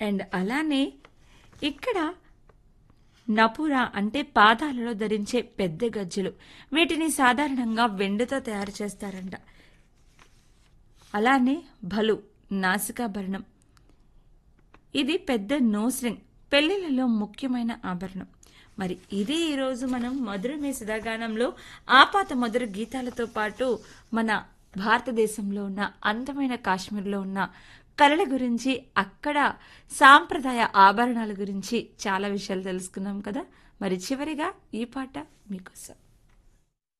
and అలానే ఇక్కడ నపుర అంటే పాదాలలో ధరించే పెద్ద గజ్జెలు వీటిని సాధారణంగా వెండితో తయారు చేస్తారంట అలానే భలు నాసికాభరణం ఇది పెద్ద నోస్ రింగ్ పెళ్లిళ్లలో ముఖ్యమైన ఆభరణం మరి ఇది ఈరోజు మనం మధురమే సుధాగానంలో ఆపాత మధుర గీతాలతో పాటు మన భారతదేశంలో ఉన్న అందమైన కాశ్మీర్లో ఉన్న కళల గురించి అక్కడ సాంప్రదాయ ఆభరణాల గురించి చాలా విషయాలు తెలుసుకున్నాం కదా మరి చివరిగా ఈ పాట మీకోసం